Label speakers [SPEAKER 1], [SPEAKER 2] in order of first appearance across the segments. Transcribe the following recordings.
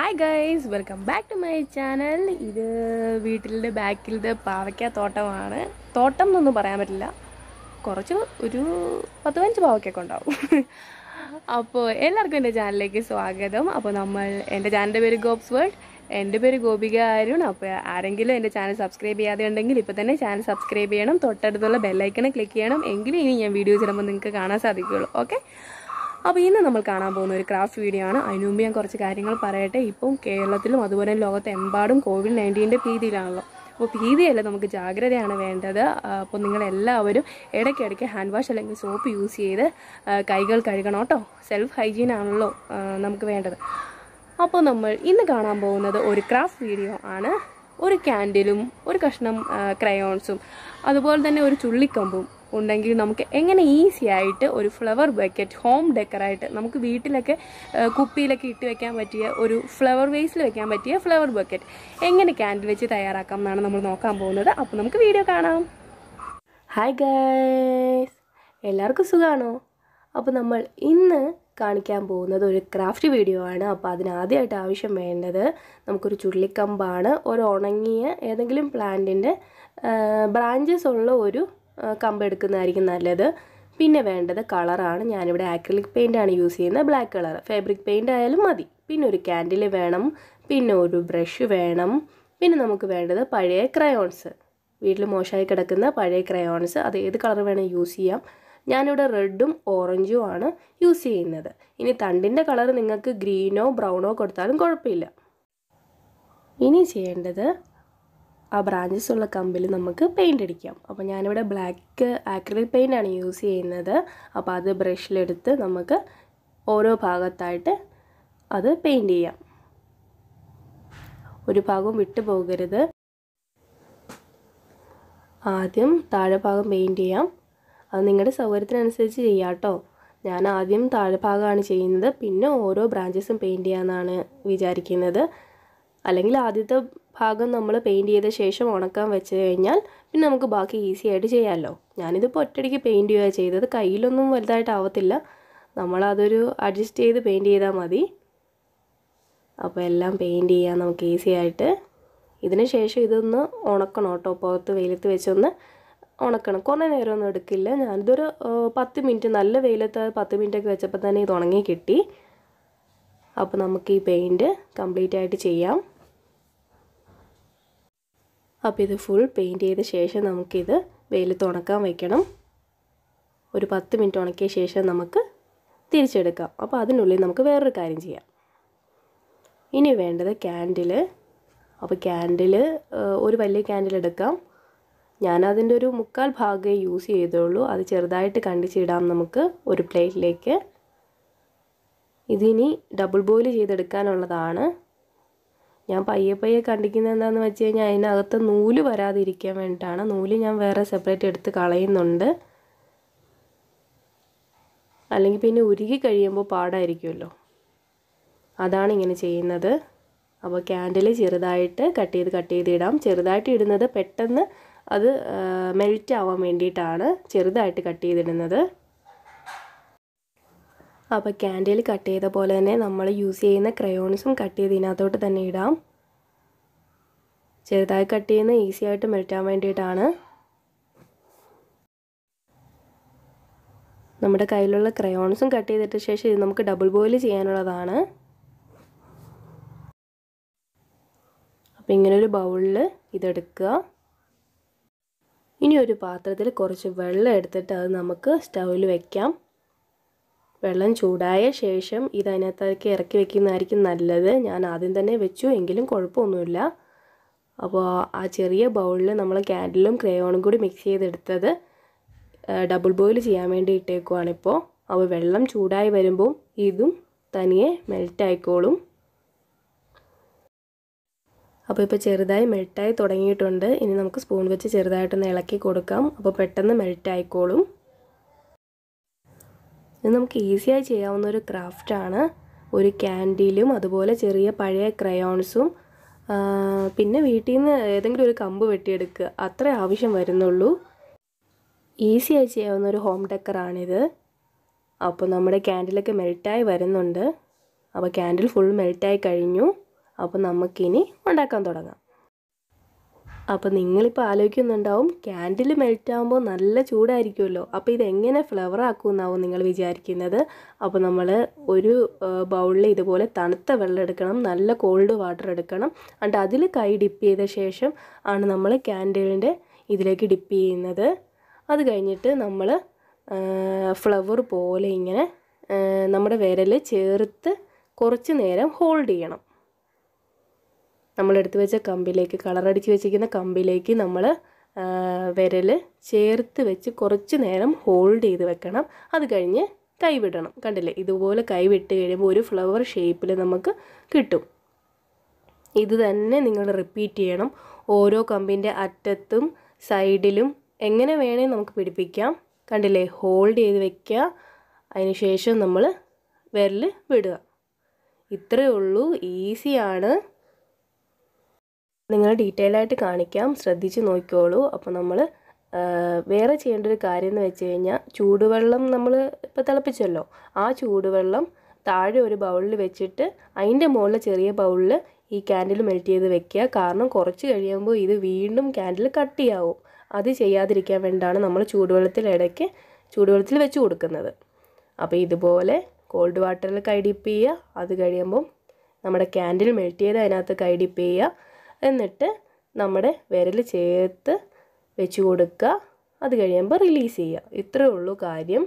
[SPEAKER 1] hi guys welcome back to my channel ഇത് വീട്ടിലെ ബാക്കിലത്തെ പാവയ്ക്ക തോട്ടമാണ് തോട്ടം എന്നൊന്നും പറയാൻ പറ്റില്ല കുറച്ച് ഒരു പത്ത് പതിനഞ്ച് പാവയ്ക്കൊക്കെ ഉണ്ടാവും അപ്പോൾ എല്ലാവർക്കും എൻ്റെ ചാനലിലേക്ക് സ്വാഗതം അപ്പോൾ നമ്മൾ എൻ്റെ ചാനലിൻ്റെ പേര് ഗോപ്സ് വേൾഡ് എൻ്റെ പേര് ഗോപിക അരുൺ അപ്പോൾ ആരെങ്കിലും എൻ്റെ ചാനൽ സബ്സ്ക്രൈബ് ചെയ്യാതെ ഉണ്ടെങ്കിൽ ഇപ്പോൾ തന്നെ ചാനൽ സബ്സ്ക്രൈബ് ചെയ്യണം തൊട്ടടുത്തുള്ള ബെല്ലൈക്കണെ ക്ലിക്ക് ചെയ്യണം എങ്കിലും ഇനി ഞാൻ വീഡിയോ ചെയ്യുമ്പോൾ നിങ്ങൾക്ക് കാണാൻ സാധിക്കുകയുള്ളൂ ഓക്കെ അപ്പോൾ ഇന്ന് നമ്മൾ കാണാൻ പോകുന്ന ഒരു ക്രാഫ്റ്റ് വീഡിയോ ആണ് അതിനു മുമ്പ് ഞാൻ കുറച്ച് കാര്യങ്ങൾ പറയട്ടെ ഇപ്പം കേരളത്തിലും അതുപോലെ ലോകത്തെമ്പാടും കോവിഡ് നയൻറ്റീൻ്റെ ഭീതിയിലാണല്ലോ അപ്പോൾ ഭീതിയല്ല നമുക്ക് ജാഗ്രതയാണ് വേണ്ടത് ആ, അപ്പോൾ നിങ്ങളെല്ലാവരും ഇടയ്ക്കിടയ്ക്ക് ഹാൻഡ് വാഷ് അല്ലെങ്കിൽ സോപ്പ് യൂസ് ചെയ്ത് ആ, കൈകൾ കഴുകണം കേട്ടോ സെൽഫ് ഹൈജീൻ ആണല്ലോ ആ, നമുക്ക് വേണ്ടത് അപ്പോൾ നമ്മൾ ഇന്ന് കാണാൻ പോകുന്നത് ഒരു ക്രാഫ്റ്റ് വീഡിയോ ആണ് ഒരു ക്യാൻഡിലും ഒരു കഷ്ണം ക്രയോൺസും അതുപോലെ തന്നെ ഒരു ചുള്ളിക്കമ്പും ഉണ്ടെങ്കിൽ നമുക്ക് എങ്ങനെ ഈസി ആയിട്ട് ഒരു ഫ്ലവർ ബക്കറ്റ് ഹോം ഡെക്കറായിട്ട് നമുക്ക് വീട്ടിലൊക്കെ ആ, കുപ്പിയിലൊക്കെ ഇട്ട് വെക്കാൻ പറ്റിയ ഒരു ഫ്ലവർ വേസിൽ വെക്കാൻ പറ്റിയ ഫ്ലവർ ബക്കറ്റ് എങ്ങനെ ക്യാൻഡിൽ വെച്ച് തയ്യാറാക്കാം എന്നാണ് നമ്മൾ നോക്കാൻ പോകുന്നത് അപ്പോൾ നമുക്ക് വീഡിയോ കാണാം ഹായ് ഗൈസ് എല്ലാവർക്കും സുഖമാണോ അപ്പോൾ നമ്മൾ ഇന്ന് കാണിക്കാൻ പോകുന്നത് ഒരു ക്രാഫ്റ്റ് വീഡിയോ ആണ് അപ്പോൾ അതിനാദ്യമായിട്ട് ആവശ്യം വേണ്ടത് നമുക്കൊരു ചുള്ളിക്കമ്പാണ് ഒരു ഉണങ്ങിയ ഏതെങ്കിലും പ്ലാന്റിൻ്റെ ബ്രാഞ്ചസ് ഉള്ള ഒരു ആ, കമ്പ് എടുക്കുന്നതായിരിക്കും നല്ലത് പിന്നെ വേണ്ടത് കളറാണ് ഞാനിവിടെ ആക്രിലിക് പെയിൻ്റ് ആണ് യൂസ് ചെയ്യുന്നത് ബ്ലാക്ക് കളർ ഫാബ്രിക് പെയിൻ്റ് ആയാലും മതി പിന്നെ ഒരു ക്യാൻഡിൽ വേണം പിന്നെ ഒരു ബ്രഷ് വേണം പിന്നെ നമുക്ക് വേണ്ടത് പഴയ ക്രയോൺസ് വീട്ടിൽ മോശമായി കിടക്കുന്ന പഴയ ക്രയോൺസ് അത് ഏത് കളർ വേണം യൂസ് ചെയ്യാം ഞാനിവിടെ റെഡും ഓറഞ്ചും ആണ് യൂസ് ചെയ്യുന്നത് ഇനി തണ്ടിൻ്റെ കളർ നിങ്ങൾക്ക് ഗ്രീനോ ബ്രൗണോ കൊടുത്താലും കുഴപ്പമില്ല ഇനി ചെയ്യേണ്ടത് ആ ബ്രാഞ്ചസ് ഉള്ള കമ്പിൽ നമുക്ക് പെയിൻ്റ് അടിക്കാം അപ്പോൾ ഞാനിവിടെ ബ്ലാക്ക് ആക്രിലിക് പെയിൻ്റ് ആണ് യൂസ് ചെയ്യുന്നത് അപ്പോൾ അത് ബ്രഷിലെടുത്ത് നമുക്ക് ഓരോ ഭാഗത്തായിട്ട് അത് പെയിൻറ് ചെയ്യാം ഒരു ഭാഗവും വിട്ടു പോകരുത് ആദ്യം താഴെ ഭാഗം പെയിൻറ് ചെയ്യാം അത് നിങ്ങളുടെ സൗകര്യത്തിനനുസരിച്ച് ചെയ്യാം കേട്ടോ ഞാൻ ആദ്യം താഴെ ഭാഗമാണ് ചെയ്യുന്നത് പിന്നെ ഓരോ ബ്രാഞ്ചസും പെയിൻറ് ചെയ്യാമെന്നാണ് വിചാരിക്കുന്നത് അല്ലെങ്കിൽ ആദ്യത്തെ ഭാഗം നമ്മൾ പെയിൻറ് ചെയ്ത ശേഷം ഉണക്കാൻ വെച്ച് കഴിഞ്ഞാൽ പിന്നെ നമുക്ക് ബാക്കി ഈസി ആയിട്ട് ചെയ്യാമല്ലോ ഞാനിതിപ്പോൾ ഒറ്റയടിക്ക് പെയിൻറ് ചെയ്യുക ചെയ്തത് കയ്യിലൊന്നും വലുതായിട്ട് ആവത്തില്ല നമ്മളതൊരു അഡ്ജസ്റ്റ് ചെയ്ത് പെയിൻറ് ചെയ്താൽ മതി അപ്പോൾ എല്ലാം പെയിൻറ് ചെയ്യാൻ നമുക്ക് ഈസി ആയിട്ട് ഇതിന് ശേഷം ഇതൊന്ന് ഉണക്കണം കേട്ടോ പുറത്ത് വെയിലത്ത് വെച്ചൊന്ന് ഉണക്കണം കുറേ നേരമൊന്നും എടുക്കില്ല ഞാനിതൊരു ആ, പത്ത് മിനിറ്റ് നല്ല വെയിലത്ത് പത്ത് മിനിറ്റൊക്കെ വെച്ചപ്പോൾ തന്നെ ഇത് ഉണങ്ങി കിട്ടി അപ്പോൾ നമുക്ക് ഈ പെയിൻറ്റ് കംപ്ലീറ്റ് ആയിട്ട് ചെയ്യാം അപ്പോൾ ഇത് ഫുൾ പെയിൻറ്റ് ചെയ്ത ശേഷം നമുക്കിത് വെയിലത്ത് ഉണക്കാൻ വയ്ക്കണം ഒരു പത്ത് മിനിറ്റ് ഉണക്കിയ ശേഷം നമുക്ക് തിരിച്ചെടുക്കാം അപ്പോൾ അതിനുള്ളിൽ നമുക്ക് വേറൊരു കാര്യം ചെയ്യാം ഇനി വേണ്ടത് ക്യാൻഡിൽ അപ്പോൾ ക്യാൻഡിൽ ഒരു വലിയ ക്യാൻഡിൽ എടുക്കാം ഞാനതിൻ്റെ ഒരു മുക്കാൽ ഭാഗമേ യൂസ് ചെയ്തുള്ളൂ അത് ചെറുതായിട്ട് കണ്ടിച്ചിടാം നമുക്ക് ഒരു പ്ലേറ്റിലേക്ക് ഇതിനി ഡബിൾ ബോയിൽ ചെയ്തെടുക്കാനുള്ളതാണ് ഞാൻ പയ്യെ പയ്യെ കണ്ടിക്കുന്നത് എന്താണെന്ന് വെച്ച് കഴിഞ്ഞാൽ അതിനകത്ത് നൂല് വരാതിരിക്കാൻ വേണ്ടിയിട്ടാണ് നൂല് ഞാൻ വേറെ സെപ്പറേറ്റ് എടുത്ത് കളയുന്നുണ്ട് അല്ലെങ്കിൽ പിന്നെ ഉരുകി കഴിയുമ്പോൾ പാടായിരിക്കുമല്ലോ അതാണ് ഇങ്ങനെ ചെയ്യുന്നത് അപ്പോൾ ക്യാൻഡിൽ ചെറുതായിട്ട് കട്ട് ചെയ്ത് കട്ട് ചെയ്ത് ഇടാം ചെറുതായിട്ട് ഇടുന്നത് പെട്ടെന്ന് അത് മെൽറ്റ് ആവാൻ വേണ്ടിയിട്ടാണ് ചെറുതായിട്ട് കട്ട് ചെയ്തിടുന്നത് അപ്പോൾ ക്യാൻഡിൽ കട്ട് ചെയ്ത പോലെ തന്നെ നമ്മൾ യൂസ് ചെയ്യുന്ന ക്രയോൺസും കട്ട് ചെയ്ത് ഇതിനകത്തോട്ട് തന്നെ ഇടാം ചെറുതായി കട്ട് ചെയ്യുന്ന ഈസി ആയിട്ട് മെൽറ്റാൻ വേണ്ടിയിട്ടാണ് നമ്മുടെ കയ്യിലുള്ള ക്രയോൺസും കട്ട് ചെയ്തിട്ട് ശേഷം ഇത് നമുക്ക് ഡബിൾ ബോയിൽ ചെയ്യാനുള്ളതാണ് അപ്പോൾ ഇങ്ങനെ ഒരു ബൗളിൽ ഇതെടുക്കുക ഇനി ഒരു പാത്രത്തിൽ കുറച്ച് വെള്ളം എടുത്തിട്ട് അത് നമുക്ക് സ്റ്റൗവിൽ വെക്കാം വെള്ളം ചൂടായ ശേഷം ഇത് അതിനകത്തേക്ക് ഇറക്കി വെക്കുന്നതായിരിക്കും നല്ലത് ഞാൻ ആദ്യം തന്നെ വെച്ചു എങ്കിലും കുഴപ്പമൊന്നുമില്ല അപ്പോൾ ആ ചെറിയ ബൗളിൽ നമ്മൾ ക്യാൻഡിലും ക്രയോണും കൂടി മിക്സ് ചെയ്തെടുത്തത് ഡബിൾ ബോയിൽ ചെയ്യാൻ വേണ്ടി ഇട്ടേക്കുവാണിപ്പോൾ അപ്പോൾ വെള്ളം ചൂടായി വരുമ്പോൾ ഇതും തനിയെ മെൽറ്റ് ആയിക്കോളും അപ്പോൾ ഇപ്പോൾ ചെറുതായി മെൽറ്റായി തുടങ്ങിയിട്ടുണ്ട് ഇനി നമുക്ക് സ്പൂൺ വെച്ച് ചെറുതായിട്ടൊന്ന് ഇളക്കി കൊടുക്കാം അപ്പോൾ പെട്ടെന്ന് മെൽറ്റ് ആയിക്കോളും ഇത് നമുക്ക് ഈസിയായി ചെയ്യാവുന്ന ഒരു ക്രാഫ്റ്റാണ് ഒരു ക്യാൻഡിലും അതുപോലെ ചെറിയ പഴയ ക്രയോൺസും പിന്നെ വീട്ടിൽ നിന്ന് ഏതെങ്കിലും ഒരു കമ്പ് വെട്ടിയെടുക്കുക അത്ര ആവശ്യം വരുന്നുള്ളൂ ഈസിയായി ചെയ്യാവുന്ന ഒരു ഹോം ഡെക്കറാണിത് അപ്പോൾ നമ്മുടെ ക്യാൻഡിലൊക്കെ മെൽറ്റായി വരുന്നുണ്ട് അപ്പോൾ ക്യാൻഡിൽ ഫുൾ മെൽറ്റായി കഴിഞ്ഞു അപ്പോൾ നമുക്കിനി ഉണ്ടാക്കാൻ തുടങ്ങാം അപ്പോൾ നിങ്ങളിപ്പോൾ ആലോചിക്കുന്നുണ്ടാവും ക്യാൻഡിൽ മെൽറ്റ് ആകുമ്പോൾ നല്ല ചൂടായിരിക്കുമല്ലോ അപ്പോൾ ഇതെങ്ങനെ ഫ്ലവർ ആക്കുമെന്നാവും നിങ്ങൾ വിചാരിക്കുന്നത് അപ്പോൾ നമ്മൾ ഒരു ബൗളിൽ ഇതുപോലെ തണുത്ത വെള്ളം എടുക്കണം നല്ല കോൾഡ് വാട്ടർ എടുക്കണം എന്നിട്ട് അതിൽ കൈ ഡിപ്പ് ചെയ്ത ശേഷം ആണ് നമ്മൾ ക്യാൻഡിലിൻ്റെ ഇതിലേക്ക് ഡിപ്പ് ചെയ്യുന്നത് അത് കഴിഞ്ഞിട്ട് നമ്മൾ ഫ്ലവർ പോലെ ഇങ്ങനെ നമ്മുടെ വിരൽ ചേർത്ത് കുറച്ച് നേരം ഹോൾഡ് ചെയ്യണം നമ്മൾ എടുത്തു വെച്ച കമ്പിലേക്ക് കളറടിച്ച് വെച്ചിരിക്കുന്ന കമ്പിലേക്ക് നമ്മൾ വിരൽ ചേർത്ത് വെച്ച് കുറച്ച് നേരം ഹോൾഡ് ചെയ്ത് വെക്കണം അത് കഴിഞ്ഞ് കൈവിടണം കണ്ടില്ലേ ഇതുപോലെ കൈവിട്ട് കഴിയുമ്പോൾ ഒരു ഫ്ലവർ ഷേപ്പിൽ നമുക്ക് കിട്ടും ഇത് തന്നെ നിങ്ങൾ റിപ്പീറ്റ് ചെയ്യണം ഓരോ കമ്പിൻ്റെ അറ്റത്തും സൈഡിലും എങ്ങനെ വേണേ നമുക്ക് പിടിപ്പിക്കാം കണ്ടില്ലേ ഹോൾഡ് ചെയ്ത് വെക്കുക അതിന് ശേഷം നമ്മൾ വിരൽ വിടുക ഇത്രയേ ഉള്ളൂ ഈസിയാണ് നിങ്ങൾ ഡീറ്റെയിൽ ആയിട്ട് കാണിക്കാം ശ്രദ്ധിച്ച് നോക്കിക്കോളൂ അപ്പോൾ നമ്മൾ വേറെ ചെയ്യേണ്ട ഒരു കാര്യം എന്ന് വെച്ച് കഴിഞ്ഞാൽ ചൂടുവെള്ളം നമ്മൾ ഇപ്പോൾ തിളപ്പിച്ചല്ലോ ആ ചൂടുവെള്ളം താഴെ ഒരു ബൗളിൽ വെച്ചിട്ട് അതിൻ്റെ മുകളിൽ ചെറിയ ബൗളിൽ ഈ ക്യാൻഡിൽ മെൽറ്റ് ചെയ്ത് വെക്കുക കാരണം കുറച്ച് കഴിയുമ്പോൾ ഇത് വീണ്ടും ക്യാൻഡിൽ കട്ടിയാവും അത് ചെയ്യാതിരിക്കാൻ വേണ്ടിയാണ് നമ്മൾ ചൂടുവെള്ളത്തിൽ ഇടയ്ക്ക് ചൂടുവെള്ളത്തിൽ വെച്ച് കൊടുക്കുന്നത് അപ്പോൾ ഇതുപോലെ കോൾഡ് വാട്ടറിൽ കൈ ഡിപ്പ് ചെയ്യുക അത് കഴിയുമ്പം നമ്മുടെ ക്യാൻഡിൽ മെൽറ്റ് ചെയ്ത് അതിനകത്ത് കൈ ഡിപ്പ് ചെയ്യുക എന്നിട്ട് നമ്മുടെ വിരൽ ചേർത്ത് വെച്ച് കൊടുക്കുക അത് കഴിയുമ്പോൾ റിലീസ് ചെയ്യുക ഇത്രയേ ഉള്ളൂ കാര്യം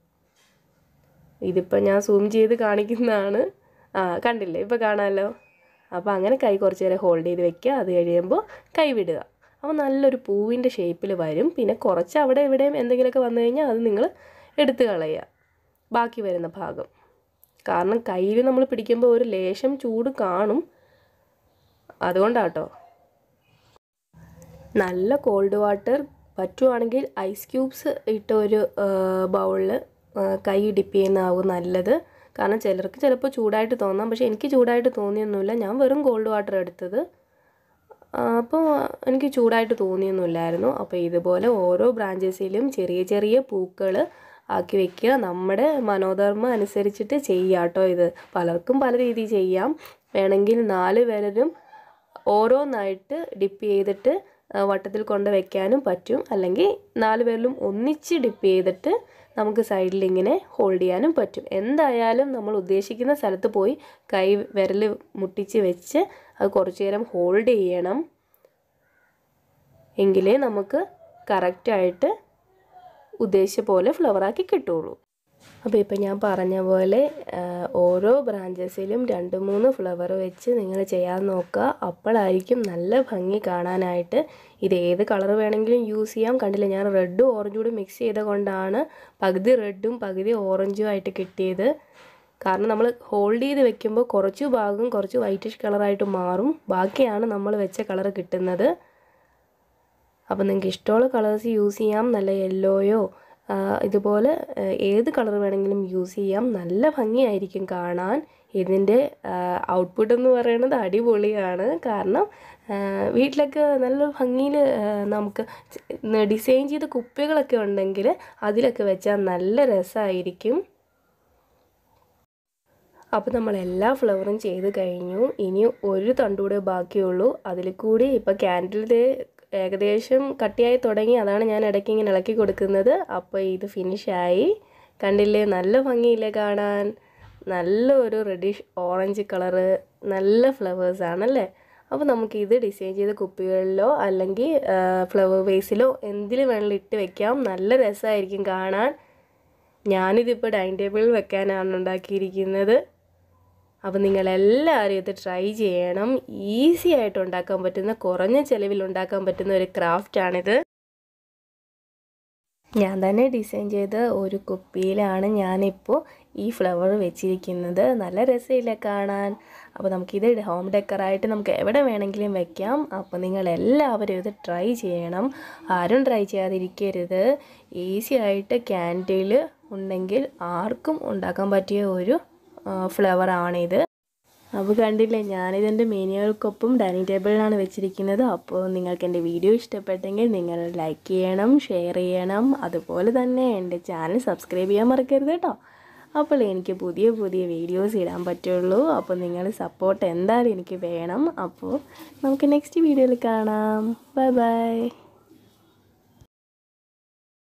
[SPEAKER 1] ഇതിപ്പോൾ ഞാൻ സൂം ചെയ്ത് കാണിക്കുന്നതാണ് ആ കണ്ടില്ലേ ഇപ്പോൾ കാണാമല്ലോ അപ്പോൾ അങ്ങനെ കൈ കുറച്ച് നേരം ഹോൾഡ് ചെയ്ത് വെക്കുക അത് കഴിയുമ്പോൾ കൈ വിടുക അപ്പോൾ നല്ലൊരു പൂവിൻ്റെ ഷേപ്പിൽ വരും പിന്നെ കുറച്ച് അവിടെ ഇവിടെയും എന്തെങ്കിലുമൊക്കെ വന്നു കഴിഞ്ഞാൽ അത് നിങ്ങൾ എടുത്ത് കളയുക ബാക്കി വരുന്ന ഭാഗം കാരണം കയ്യിൽ നമ്മൾ പിടിക്കുമ്പോൾ ഒരു ലേശം ചൂട് കാണും അതുകൊണ്ടാട്ടോ നല്ല കോൾഡ് വാട്ടർ പറ്റുവാണെങ്കിൽ ഐസ് ക്യൂബ്സ് ഇട്ട ഒരു ബൗളിൽ കൈ ഡിപ്പ് ചെയ്യുന്നതാവും നല്ലത് കാരണം ചിലർക്ക് ചിലപ്പോൾ ചൂടായിട്ട് തോന്നാം പക്ഷേ എനിക്ക് ചൂടായിട്ട് തോന്നിയൊന്നുമില്ല ഞാൻ വെറും കോൾഡ് വാട്ടർ എടുത്തത് അപ്പോൾ എനിക്ക് ചൂടായിട്ട് തോന്നിയൊന്നുമില്ലായിരുന്നു അപ്പോൾ ഇതുപോലെ ഓരോ ബ്രാഞ്ചസിലും ചെറിയ ചെറിയ പൂക്കൾ ആക്കി വെക്കുക നമ്മുടെ മനോധർമ്മം അനുസരിച്ചിട്ട് ചെയ്യുക കേട്ടോ ഇത് പലർക്കും പല രീതിയിൽ ചെയ്യാം വേണമെങ്കിൽ നാല് വിരലും ഓരോന്നായിട്ട് ഡിപ്പ് ചെയ്തിട്ട് വട്ടത്തിൽ കൊണ്ട് വെക്കാനും പറ്റും അല്ലെങ്കിൽ നാല് പേരിലും ഒന്നിച്ച് ഡിപ്പ് ചെയ്തിട്ട് നമുക്ക് സൈഡിൽ ഇങ്ങനെ ഹോൾഡ് ചെയ്യാനും പറ്റും എന്തായാലും നമ്മൾ ഉദ്ദേശിക്കുന്ന സ്ഥലത്ത് പോയി കൈ വിരൽ മുട്ടിച്ച് വെച്ച് അത് കുറച്ച് നേരം ഹോൾഡ് ചെയ്യണം എങ്കിലേ നമുക്ക് കറക്റ്റായിട്ട് ഉദ്ദേശിച്ച പോലെ ഫ്ലവറാക്കി കിട്ടുള്ളൂ അപ്പോൾ ഇപ്പം ഞാൻ പറഞ്ഞ പോലെ ഓരോ ബ്രാഞ്ചസിലും രണ്ട് മൂന്ന് ഫ്ലവർ വെച്ച് നിങ്ങൾ ചെയ്യാൻ നോക്കുക അപ്പോഴായിരിക്കും നല്ല ഭംഗി കാണാനായിട്ട് ഇത് ഏത് കളർ വേണമെങ്കിലും യൂസ് ചെയ്യാം കണ്ടില്ല ഞാൻ റെഡും ഓറഞ്ചും കൂടി മിക്സ് ചെയ്ത കൊണ്ടാണ് പകുതി റെഡും പകുതി ഓറഞ്ചും ആയിട്ട് കിട്ടിയത് കാരണം നമ്മൾ ഹോൾഡ് ചെയ്ത് വെക്കുമ്പോൾ കുറച്ച് ഭാഗം കുറച്ച് വൈറ്റിഷ് കളറായിട്ട് മാറും ബാക്കിയാണ് നമ്മൾ വെച്ച കളർ കിട്ടുന്നത് അപ്പോൾ നിങ്ങൾക്ക് ഇഷ്ടമുള്ള കളേഴ്സ് യൂസ് ചെയ്യാം നല്ല യെല്ലോയോ ഇതുപോലെ ഏത് കളർ വേണമെങ്കിലും യൂസ് ചെയ്യാം നല്ല ഭംഗിയായിരിക്കും കാണാൻ ഇതിൻ്റെ ഔട്ട്പുട്ട് എന്ന് പറയുന്നത് അടിപൊളിയാണ് കാരണം വീട്ടിലൊക്കെ നല്ല ഭംഗിയിൽ നമുക്ക് ഡിസൈൻ ചെയ്ത കുപ്പികളൊക്കെ ഉണ്ടെങ്കിൽ അതിലൊക്കെ വെച്ചാൽ നല്ല രസമായിരിക്കും അപ്പോൾ നമ്മൾ എല്ലാ ഫ്ലവറും ചെയ്ത് കഴിഞ്ഞു ഇനി ഒരു തണ്ടൂടെ ബാക്കിയുള്ളൂ അതിൽ കൂടി ഇപ്പോൾ ക്യാൻഡിലിൻ്റെ ഏകദേശം കട്ടിയായി തുടങ്ങി അതാണ് ഞാൻ ഇടയ്ക്ക് ഇങ്ങനെ ഇളക്കി കൊടുക്കുന്നത് അപ്പോൾ ഇത് ഫിനിഷായി കണ്ടില്ലേ നല്ല ഭംഗിയില്ലേ കാണാൻ നല്ല ഒരു റെഡിഷ് ഓറഞ്ച് കളറ് നല്ല ഫ്ലവേഴ്സ് ആണല്ലേ അപ്പോൾ നമുക്ക് ഇത് ഡിസൈൻ ചെയ്ത കുപ്പികളിലോ അല്ലെങ്കിൽ ഫ്ലവർ വേസിലോ എന്തിൽ വേണമെങ്കിലും ഇട്ട് വെക്കാം നല്ല രസമായിരിക്കും കാണാൻ ഞാനിതിപ്പോൾ ഡൈനിങ് ടേബിളിൽ വെക്കാനാണ് ഉണ്ടാക്കിയിരിക്കുന്നത് അപ്പോൾ നിങ്ങളെല്ലാവരും ഇത് ട്രൈ ചെയ്യണം ഈസി ആയിട്ട് ഉണ്ടാക്കാൻ പറ്റുന്ന കുറഞ്ഞ ചിലവിൽ ഉണ്ടാക്കാൻ പറ്റുന്ന ഒരു ക്രാഫ്റ്റാണിത് ഞാൻ തന്നെ ഡിസൈൻ ചെയ്ത ഒരു കുപ്പിയിലാണ് ഞാനിപ്പോൾ ഈ ഫ്ലവർ വെച്ചിരിക്കുന്നത് നല്ല രസമില്ല കാണാൻ അപ്പോൾ നമുക്കിത് ഹോം ഡെക്കറായിട്ട് നമുക്ക് എവിടെ വേണമെങ്കിലും വെക്കാം അപ്പോൾ നിങ്ങൾ എല്ലാവരും ഇത് ട്രൈ ചെയ്യണം ആരും ട്രൈ ചെയ്യാതിരിക്കരുത് ഈസി ആയിട്ട് ക്യാൻഡിൽ ഉണ്ടെങ്കിൽ ആർക്കും ഉണ്ടാക്കാൻ പറ്റിയ ഒരു ഫ്ലവറാണിത് അപ്പോൾ കണ്ടില്ലേ ഞാനിതെൻ്റെ മെനുകൾക്കൊപ്പം ഡൈനിങ് ടേബിളിലാണ് വെച്ചിരിക്കുന്നത് അപ്പോൾ നിങ്ങൾക്ക് എൻ്റെ വീഡിയോ ഇഷ്ടപ്പെട്ടെങ്കിൽ നിങ്ങൾ ലൈക്ക് ചെയ്യണം ഷെയർ ചെയ്യണം അതുപോലെ തന്നെ എൻ്റെ ചാനൽ സബ്സ്ക്രൈബ് ചെയ്യാൻ മറക്കരുത് കേട്ടോ അപ്പോൾ എനിക്ക് പുതിയ പുതിയ വീഡിയോസ് ഇടാൻ പറ്റുള്ളൂ അപ്പോൾ നിങ്ങൾ സപ്പോർട്ട് എന്തായാലും എനിക്ക് വേണം അപ്പോൾ നമുക്ക് നെക്സ്റ്റ് വീഡിയോയിൽ കാണാം ബൈ ബൈ